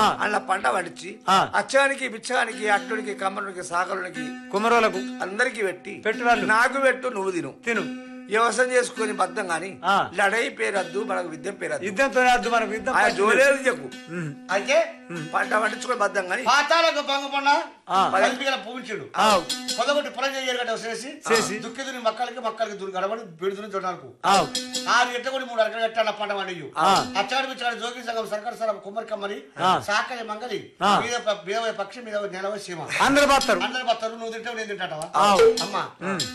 అలా పంట పండించి ఆ. అచ్చానికి బిచ్చానికి అట్టుడికి కమ్మనుడికి సాకరుడికి కుమరోలకు అందరికి పెట్టి పెట్టు వాళ్ళు నాకు పెట్టు నువ్వు తిను తిను వ్యవసాయం చేసుకుని బద్దం గాని ఆ. లడై పేరద్దు మనకు విద్య పేరద్దు యుద్ధంతో వద్దు మనకు యుద్ధం ఆ ఫస్ట్ జోలేరు చెప్పు ఉమ్. అయితే పంట పండించుకుని బద్దం గాని పాతాలకు పంగపన్న ఆ. పదిపిగల పూవించుడు ఆవ్. పొదగొట్టి పొలం చేయగట్ట చేసి చేసి. దుక్కిదుని మక్కలకి మక్కలకి దుని గడబడి బెడుదుని జొన్నాలకు ఆవ్. ఆరు గంటల కూడా మూడు అరకలు కట్టాల పంట పండియు ఆ. అచ్చాడు బిచ్చాడు జోగి సంఘం సర్కార సరం కుమ్మరి కమ్మరి ఆ. సాకలి మంగలి ఆ. మీద ప- మీద పక్షి మీద నెలవ సీమ అందరు పోతారు అందరు బతారు నువ్వు తింటావు నేను తింటావా ఆవ్. అమ్మా